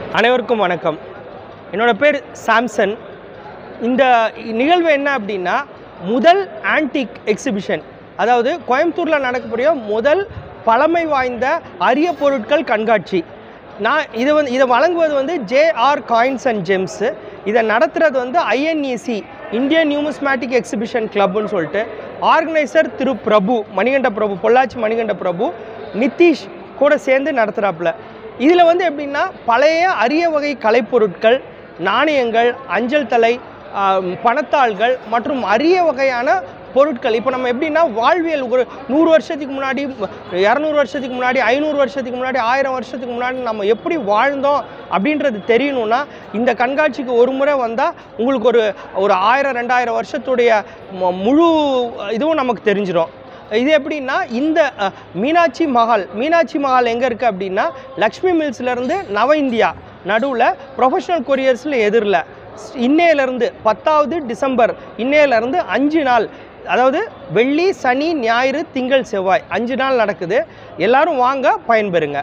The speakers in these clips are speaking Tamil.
அனைவருக்கும் வணக்கம் என்னோட பேர் சாம்சன் இந்த நிகழ்வு என்ன அப்படின்னா முதல் ஆன்டிக் எக்ஸிபிஷன் அதாவது கோயம்புத்தூரில் நடக்கக்கூடிய முதல் பழமை வாய்ந்த அரிய பொருட்கள் கண்காட்சி நான் இது வந்து இதை வழங்குவது வந்து ஜேஆர் காயின்ஸ் அண்ட் ஜெம்ஸு இதை நடத்துகிறது வந்து ஐஎன்இசி இந்தியன் நியூமிஸ்மேட்டிக் எக்ஸிபிஷன் கிளப்னு சொல்லிட்டு ஆர்கனைசர் திரு பிரபு மணிகண்ட பிரபு பொள்ளாச்சி மணிகண்ட பிரபு நிதிஷ் கூட சேர்ந்து நடத்துகிறாப்புல இதில் வந்து எப்படின்னா பழைய அரிய வகை கலைப்பொருட்கள் நாணயங்கள் அஞ்சல் தலை ஆம், பணத்தாள்கள் மற்றும் அரிய வகையான பொருட்கள் இப்போ நம்ம எப்படின்னா வாழ்வியல் ஒரு நூறு வருஷத்துக்கு முன்னாடி இரநூறு வருஷத்துக்கு முன்னாடி ஐநூறு வருஷத்துக்கு முன்னாடி ஆயிரம் வருஷத்துக்கு முன்னாடி நம்ம எப்படி வாழ்ந்தோம் அப்படின்றது தெரியணும்னா இந்த கண்காட்சிக்கு ஒரு முறை வந்தால் உங்களுக்கு ஒரு ஒரு ஆயிரம் ரெண்டாயிரம் வருஷத்துடைய மு- முழு இதுவும் நமக்கு தெரிஞ்சிடும் இது எப்படின்னா இந்த அஹ், மீனாட்சி மஹால் மீனாட்சி மஹால் எங்கே இருக்குது அப்படின்னா லக்ஷ்மி மில்ஸ்லேருந்து நவ இந்தியா நடுவில் ப்ரொஃபஷனல் கொரியர்ஸில் எதிரில் இன்னையிலேருந்து பத்தாவது டிசம்பர் இன்னையிலேருந்து அஞ்சு நாள் அதாவது வெள்ளி சனி ஞாயிறு திங்கள் செவ்வாய் அஞ்சு நாள் நடக்குது எல்லாரும் வாங்க பயன்பெறுங்க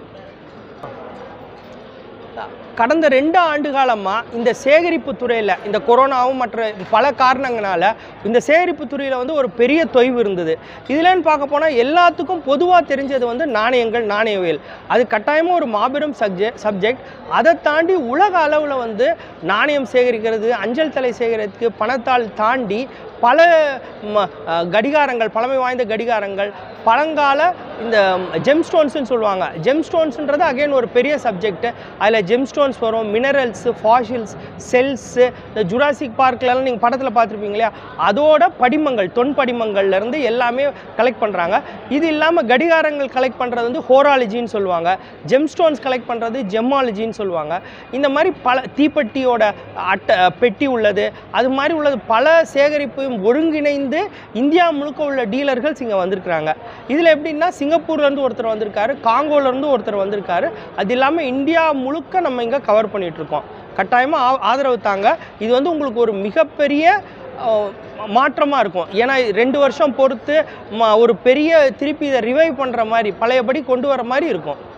கடந்த ரெண்டு ஆண்டு காலமாக இந்த சேகரிப்பு துறையில் இந்த கொரோனாவும் மற்ற பல காரணங்களால இந்த சேகரிப்பு துறையில் வந்து ஒரு பெரிய தொய்வு இருந்தது இதுலன்னு பார்க்க போனால் எல்லாத்துக்கும் பொதுவாக தெரிஞ்சது வந்து நாணயங்கள் நாணயவியல் அது கட்டாயமாக ஒரு மாபெரும் சப்ஜெக்ட் சப்ஜெக்ட் அதை தாண்டி உலக அளவில் வந்து நாணயம் சேகரிக்கிறது அஞ்சல் தலை சேகரிக்கிறதுக்கு பணத்தால் தாண்டி பல ம- அஹ் கடிகாரங்கள் பழமை வாய்ந்த கடிகாரங்கள் பழங்கால இந்த ஜெம் ஸ்டோன்ஸ்னு சொல்லுவாங்க ஜெம் ஸ்டோன்ஸ்ன்றது அகைன் ஒரு பெரிய சப்ஜெக்ட் அதில் ஜெம் ஸ்டோன்ஸ் வரும் மினரல்ஸு ஃபாஷில்ஸ் செல்ஸு இந்த ஜுராசிக் பார்க்லலாம் நீங்கள் படத்தில் பார்த்துருப்பீங்க இல்லையா அதோட படிமங்கள் தொன் படிமங்கள்லேருந்து எல்லாமே கலெக்ட் பண்ணுறாங்க இது இல்லாமல் கடிகாரங்கள் கலெக்ட் பண்ணுறது வந்து ஹோராலஜின்னு சொல்லுவாங்க ஜெம் ஸ்டோன்ஸ் கலெக்ட் பண்ணுறது ஜெம்மாலஜின்னு சொல்லுவாங்க இந்த மாதிரி பல தீப்பெட்டியோட அட்டை பெட்டி உள்ளது அது மாதிரி உள்ளது பல சேகரிப்பையும் ஒருங்கிணைந்து இந்தியா முழுக்க உள்ள டீலர்கள்ஸ் இங்கே வந்திருக்கிறாங்க இதில் எப்படின்னா சிங்கப்பூர்லேருந்து ஒருத்தர் வந்திருக்காரு காங்கோலேருந்து ஒருத்தர் வந்திருக்காரு அது இல்லாமல் இந்தியா முழுக்க நம்ம இங்கே கவர் பண்ணிகிட்ருக்கோம் கட்டாயமாக ஆதரவு தாங்க இது வந்து உங்களுக்கு ஒரு மிகப்பெரிய மாற்றமாக இருக்கும் ஏன்னா ரெண்டு வருஷம் பொறுத்து ம- ஒரு பெரிய திருப்பி இதை ரிவைவ் பண்ணுற மாதிரி பழையபடி கொண்டு வர மாதிரி இருக்கும்